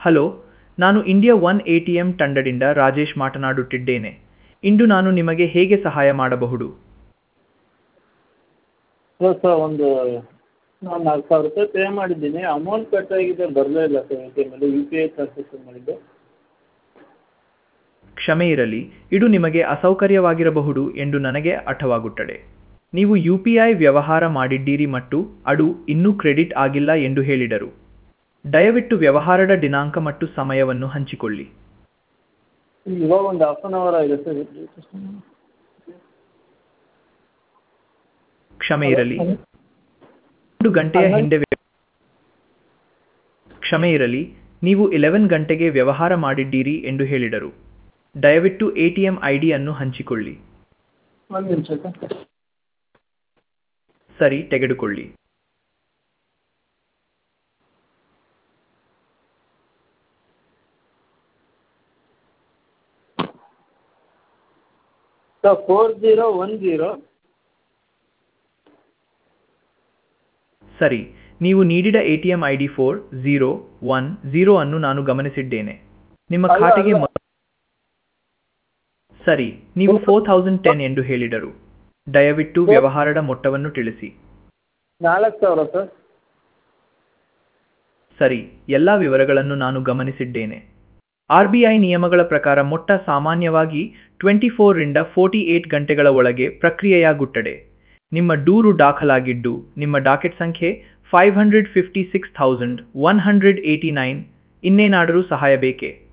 Hello ನಾನು India one A T M ತಂಡದಿಂದ ರಾಜೇಶ್ ಮಾತನಾಡುತ್ತಿದ್ದೇನೆ ಇಂದು ನಾನು ನಿಮಗೆ ಹೇಗೆ ಸಹಾಯ ಮಾಡಬಹುದು ಸರ್ ಸರ್ ಒಂದು ನಾನು ನಾಲ್ಕು ಸಾವಿರ ರೂಪಾಯಿ ಪೇ ಮಾಡಿದ್ದೀನಿ ಅಮೌಂಟ್ ಕಟ್ಟಾಗಿದೆ ಬರಲೇ ಇಲ್ಲ ಸರ್ ಎ ಟಿ ಎಮ್ಮಲ್ಲಿ ಯು ಪಿ ಐ ಟ್ರಾನ್ಸಾಕ್ಷನ್ ಮಾಡಿದ್ದೆ ಕ್ಷಮೆ ಇರಲಿ ಇದು ನಿಮಗೆ ಅಸೌಕರ್ಯವಾಗಿರಬಹುದು ಎಂದು ನನಗೆ ಅರ್ಥವಾಗುತ್ತದೆ ನೀವು ಯು ಪಿ ಐ ವ್ಯವಹಾರ ಮಾಡಿದ್ದೀರಿ ಮತ್ತು ಅದು ಇನ್ನೂ ಕ್ರೆಡಿಟ್ ಆಗಿಲ್ಲ ಎಂದು ಹೇಳಿದರು ದಯವಿಟ್ಟು ವ್ಯವಹಾರದ ದಿನಾಂಕ ಮತ್ತು ಸಮಯವನ್ನು ಹಂಚಿಕೊಳ್ಳಿ ಇವಾಗ ಒಂದು ಹಾಫ್ ಆನ್ ಅವರ್ ಆಗಿದೆ ಸರ್ ಕ್ಷಮೆ ಇರಲಿ ಒಂದು ಗಂಟೆಯ ಹಿಂದೆ ವ್ಯ- ಕ್ಷಮೆ ಇರಲಿ ನೀವು ಇಲೆವೆನ್ ಗಂಟೆಗೆ ವ್ಯವಹಾರ ಮಾಡಿದ್ದೀರಿ ಎಂದು ಹೇಳಿದರು ದಯವಿಟ್ಟು ಎ ಟಿ ಎಂ ಐ ಡಿಯನ್ನು ಹಂಚಿಕೊಳ್ಳಿ ಒಂದು ನಿಮಿಷ ಸರ್ ಸರಿ ತೆಗೆದುಕೊಳ್ಳಿ sir four zero one zero ಸರಿ ನೀವು ನೀಡಿದ A T M I D four zero one zero ಅನ್ನು ನಾನು ಗಮನಿಸಿದ್ದೇನೆ ನಿಮ್ಮ ಅಲ್ಲ, ಖಾತೆಗೆ ಅಲ್ಲ. ಮೊತ್ತ- ಸರಿ ನೀವು ಫೋರ್ ಥೌಸಂಡ್ ಟೆನ್ ಎಂದು ಹೇಳಿದರು ದಯವಿಟ್ಟು ವ್ಯವಹಾರದ ಮೊತ್ತವನ್ನು ತಿಳಿಸಿ ನಾಲ್ಕು ಸಾವಿರ ಸರ್ ಸರಿ ಎಲ್ಲ ವಿವರಗಳನ್ನು ನಾನು ಗಮನಿಸಿದ್ದೇನೆ ಆರ್ ಬಿ ಐ ನಿಯಮಗಳ ಪ್ರಕಾರ ಮೊಟ್ಟ ಸಾಮಾನ್ಯವಾಗಿ ಟ್ವೆಂಟಿ ಫೋರ್ರಿಂದ ಫೋರ್ಟಿ ಏಟ್ ಗಂಟೆಗಳ ಒಳಗೆ ಪ್ರಕ್ರಿಯೆಯಾಗುತ್ತದೆ ನಿಮ್ಮ ದೂರು ದಾಖಲಾಗಿದ್ದು ನಿಮ್ಮ ಡಾಕೆಟ್ ಸಂಖ್ಯೆ five hundred fifty six thousand one hundred eighty nine ಇನ್ನೇನಾದರೂ ಸಹಾಯ ಬೇಕೇ